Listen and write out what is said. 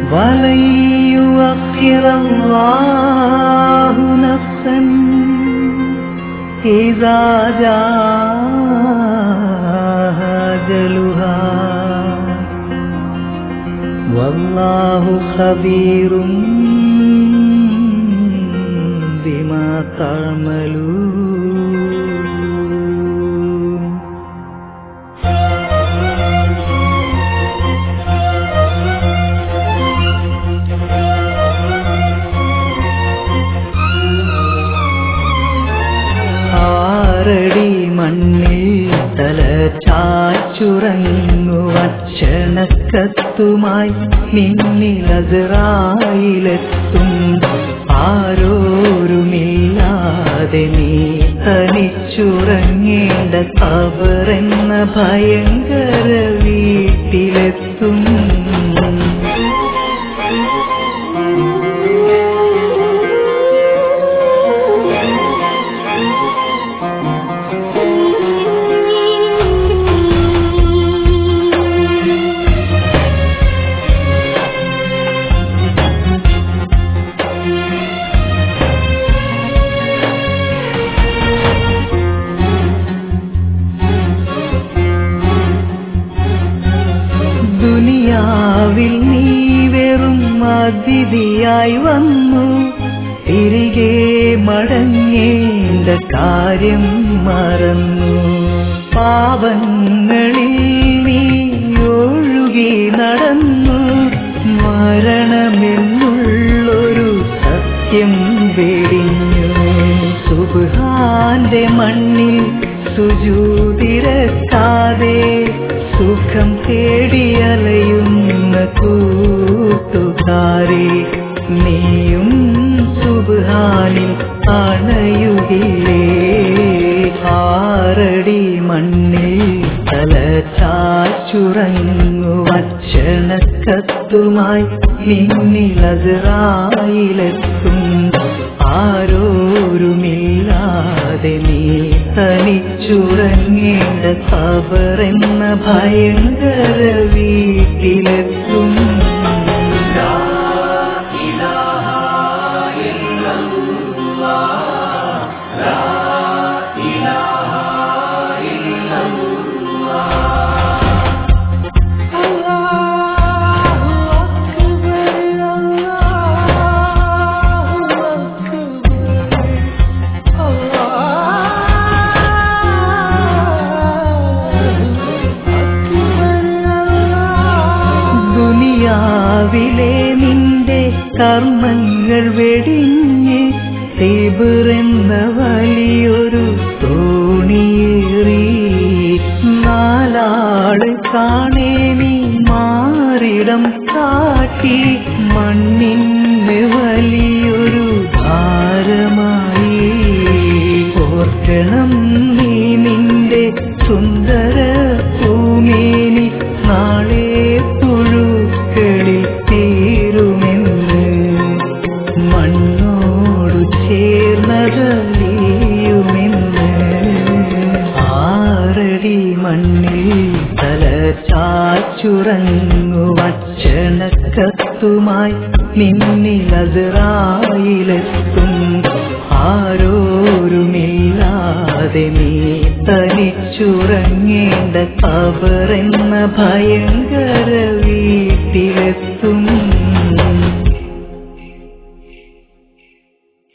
ولن يؤخر الله نفسا إذا جاء أجلها والله خبير بما تعملون ആറടി മണ്ണിൽ തല ചാച്ചുറങ്ങു വച്ചണക്കത്തുമായി നിന്നിലതിറായിലെത്തും ആരോരുമില്ലാതെ നീ തനിച്ചുറങ്ങേണ്ട കബറെന്ന ഭയങ്കര വീട്ടിലെത്തും ദുനിയാവിൽ നീ വെറും അതിഥിയായി വന്നു തിരികെ മടങ്ങേണ്ട കാര്യം മറന്നു പാവങ്ങളിൽ നീ ഒഴുകി നടന്നു മരണമെന്നുള്ളൊരു സത്യം വെടിഞ്ഞു സുബാന്റെ മണ്ണിൽ സുജൂതിരക്കാതെ സുഖം തേടിയലയുന്ന കൂട്ടുകാരെ നീയും സുബാനിൽ അണയുകില്ലേ ആറടി മണ്ണിൽ തല ചാച്ചുറങ്ങു വച്ചണക്കത്തുമായി നിന്നിലതിറായിലെത്തും ആരോരുമില്ലാതെ നീ തനിച്ചുറങ്ങേണ്ട കബറെന്ന ഭയങ്കര വീട്ടിലെത്തും ദുനിയാവിലെ നിന്റെ കർമ്മങ്ങൾ വെടിഞ്ഞ് തീബിറെന്ന വലിയൊരു തോണിയേറി നാലാള് കാണേ നീ മാറിടം കാട്ടി മണ്ണിന് വലിയൊരു ഭാരമായി ഓർക്കണം നീ നിന്റെ സുന്ദര ഭൂമേനി നാളെ പുഴുക്കളിൽ തീരുമെന്ന് മണ്ണോടു ചേർന്നതലിയുമെന്ന് ആറടി മണ്ണിൽ തല ചാച്ചുറങ്ങു വച്ചണക്കത്തുമായി നിന്നിലതിറായിലെത്തും ആരോരുമില്ലാതെ നീ തനിച്ചുറങ്ങേണ്ട കബറെന്ന ഭയങ്കര വീ